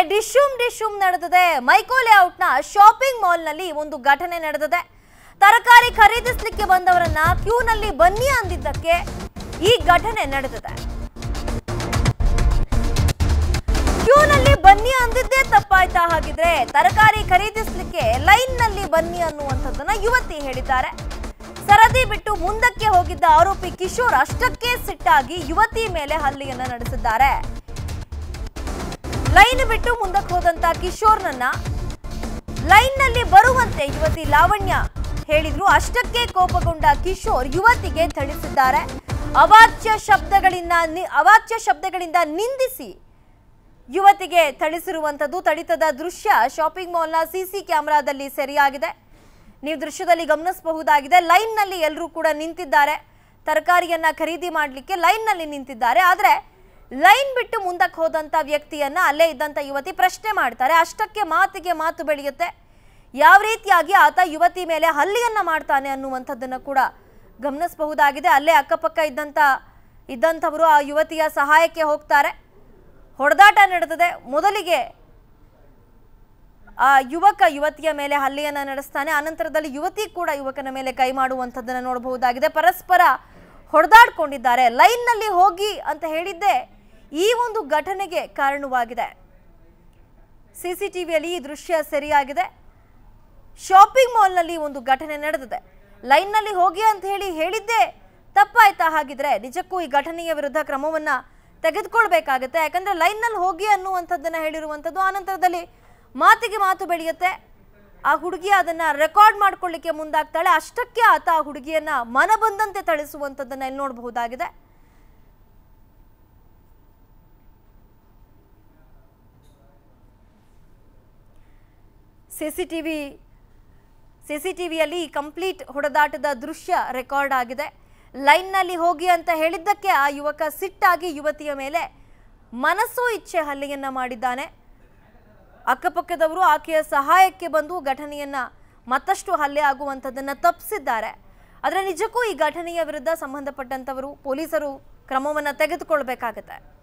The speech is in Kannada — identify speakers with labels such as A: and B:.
A: ಡಿಶುಮ್ ಡಿಶುಮ್ ನಡೆದಿದೆ ಮೈಕೋ ಲೇಔಟ್ನ ಶಾಪಿಂಗ್ ಮಾಲ್ನಲ್ಲಿ ಒಂದು ಘಟನೆ ನಡೆದಿದೆ ತರಕಾರಿ ಖರೀದಿಸಲಿಕ್ಕೆ ಬಂದವರನ್ನ ಕ್ಯೂನಲ್ಲಿ ಬನ್ನಿ ಅಂದಿದ್ದಕ್ಕೆ ಈ ಘಟನೆ ನಡೆದಿದೆ ಕ್ಯೂನಲ್ಲಿ ಬನ್ನಿ ಅಂದಿದ್ದೇ ತಪ್ಪಾಯ್ತಾ ಹಾಗಿದ್ರೆ ತರಕಾರಿ ಖರೀದಿಸಲಿಕ್ಕೆ ಲೈನ್ ನಲ್ಲಿ ಬನ್ನಿ ಅನ್ನುವಂಥದ್ದನ್ನ ಯುವತಿ ಹೇಳಿದ್ದಾರೆ ಸರದಿ ಬಿಟ್ಟು ಮುಂದಕ್ಕೆ ಹೋಗಿದ್ದ ಆರೋಪಿ ಕಿಶೋರ್ ಅಷ್ಟಕ್ಕೆ ಸಿಟ್ಟಾಗಿ ಯುವತಿ ಮೇಲೆ ಹಲ್ಲೆಯನ್ನ ನಡೆಸಿದ್ದಾರೆ ಲೈನ್ ಬಿಟ್ಟು ಮುಂದಕ್ಕೆ ಹೋದಂತ ಕಿಶೋರ್ನನ್ನ ಲೈನ್ ನಲ್ಲಿ ಬರುವಂತೆ ಯುವತಿ ಲಾವಣ್ಯ ಹೇಳಿದ್ರು ಅಷ್ಟಕ್ಕೆ ಕೋಪಗೊಂಡ ಕಿಶೋರ್ ಯುವತಿಗೆ ಥಳಿಸಿದ್ದಾರೆ ಅವಾಚ್ಯ ಶಬ್ದಗಳಿಂದ ನಿ- ಅವಾಚ್ಯ ಶಬ್ದಗಳಿಂದ ನಿಂದಿಸಿ ಯುವತಿಗೆ ಥಳಿಸಿರುವಂಥದ್ದು ಥಳಿತದ ದೃಶ್ಯ ಶಾಪಿಂಗ್ ಮಾಲ್ನ ಸಿಸಿ ಕ್ಯಾಮೆರಾದಲ್ಲಿ ಸೆರೆಯಾಗಿದೆ ನೀವು ದೃಶ್ಯದಲ್ಲಿ ಗಮನಿಸಬಹುದಾಗಿದೆ ಲೈನ್ನಲ್ಲಿ ಎಲ್ಲರೂ ಕೂಡ ನಿಂತಿದ್ದಾರೆ ತರಕಾರಿಯನ್ನ ಖರೀದಿ ಮಾಡಲಿಕ್ಕೆ ಲೈನ್ನಲ್ಲಿ ನಿಂತಿದ್ದಾರೆ ಆದರೆ ಲೈನ್ ಬಿಟ್ಟು ಮುಂದಕ್ಕೆ ಹೋದಂಥ ವ್ಯಕ್ತಿಯನ್ನ ಅಲ್ಲೇ ಇದ್ದಂಥ ಯುವತಿ ಪ್ರಶ್ನೆ ಮಾಡ್ತಾರೆ ಅಷ್ಟಕ್ಕೆ ಮಾತಿಗೆ ಮಾತು ಬೆಳೆಯುತ್ತೆ ಯಾವ ರೀತಿಯಾಗಿ ಆತ ಯುವತಿ ಮೇಲೆ ಹಲ್ಲೆಯನ್ನ ಮಾಡ್ತಾನೆ ಅನ್ನುವಂಥದ್ದನ್ನು ಕೂಡ ಗಮನಿಸಬಹುದಾಗಿದೆ ಅಲ್ಲೇ ಅಕ್ಕಪಕ್ಕ ಇದ್ದಂಥ ಇದ್ದಂಥವರು ಆ ಯುವತಿಯ ಸಹಾಯಕ್ಕೆ ಹೋಗ್ತಾರೆ ಹೊಡೆದಾಟ ನಡೆದಿದೆ ಮೊದಲಿಗೆ ಆ ಯುವಕ ಯುವತಿಯ ಮೇಲೆ ಹಲ್ಲೆಯನ್ನ ನಡೆಸ್ತಾನೆ ಅನಂತರದಲ್ಲಿ ಯುವತಿ ಕೂಡ ಯುವಕನ ಮೇಲೆ ಕೈ ಮಾಡುವಂಥದ್ದನ್ನು ನೋಡಬಹುದಾಗಿದೆ ಪರಸ್ಪರ ಹೊಡೆದಾಡ್ಕೊಂಡಿದ್ದಾರೆ ಲೈನ್ನಲ್ಲಿ ಹೋಗಿ ಅಂತ ಹೇಳಿದ್ದೆ ಈ ಒಂದು ಘಟನೆಗೆ ಕಾರಣವಾಗಿದೆ ಸಿ ಸಿ ಟಿ ವಿಯಲ್ಲಿ ಈ ದೃಶ್ಯ ಸರಿಯಾಗಿದೆ ಶಾಪಿಂಗ್ ಮಾಲ್ನಲ್ಲಿ ಒಂದು ಘಟನೆ ನಡೆದಿದೆ ಲೈನ್ನಲ್ಲಿ ಹೋಗಿ ಅಂತ ಹೇಳಿ ಹೇಳಿದ್ದೆ ತಪ್ಪಾಯ್ತಾ ಹಾಗಿದ್ರೆ ನಿಜಕ್ಕೂ ಈ ಘಟನೆಯ ವಿರುದ್ಧ ಕ್ರಮವನ್ನ ತೆಗೆದುಕೊಳ್ಬೇಕಾಗತ್ತೆ ಯಾಕಂದ್ರೆ ಲೈನ್ನಲ್ಲಿ ಹೋಗಿ ಅನ್ನುವಂಥದ್ದನ್ನ ಹೇಳಿರುವಂಥದ್ದು ಆನಂತರದಲ್ಲಿ ಮಾತಿಗೆ ಮಾತು ಬೆಳೆಯುತ್ತೆ ಆ ಹುಡುಗಿ ಅದನ್ನ ರೆಕಾರ್ಡ್ ಮಾಡ್ಕೊಳ್ಳಿಕ್ಕೆ ಮುಂದಾಗ್ತಾಳೆ ಅಷ್ಟಕ್ಕೆ ಆತ ಆ ಹುಡುಗಿಯನ್ನ ಮನ ಬಂದಂತೆ ಥಳಿಸುವಂಥದ್ದನ್ನ ಇಲ್ಲಿ ನೋಡಬಹುದಾಗಿದೆ ಸಿಸಿಟಿವಿ ಸಿಸಿಟಿವಿಯಲ್ಲಿ ಕಂಪ್ಲೀಟ್ ಹೊಡೆದಾಟದ ದೃಶ್ಯ ರೆಕಾರ್ಡ್ ಆಗಿದೆ ಲೈನ್ನಲ್ಲಿ ಹೋಗಿ ಅಂತ ಹೇಳಿದ್ದಕ್ಕೆ ಆ ಯುವಕ ಸಿಟ್ಟಾಗಿ ಯುವತಿಯ ಮೇಲೆ ಮನಸ್ಸು ಇಚ್ಛೆ ಹಲ್ಲೆಯನ್ನ ಮಾಡಿದ್ದಾನೆ ಅಕ್ಕಪಕ್ಕದವರು ಆಕೆಯ ಸಹಾಯಕ್ಕೆ ಬಂದು ಘಟನೆಯನ್ನ ಮತ್ತಷ್ಟು ಹಲ್ಲೆ ಆಗುವಂಥದ್ದನ್ನ ತಪ್ಪಿಸಿದ್ದಾರೆ ಆದರೆ ನಿಜಕ್ಕೂ ಈ ಘಟನೆಯ ವಿರುದ್ಧ ಸಂಬಂಧಪಟ್ಟಂತವರು ಪೊಲೀಸರು ಕ್ರಮವನ್ನು ತೆಗೆದುಕೊಳ್ಬೇಕಾಗತ್ತೆ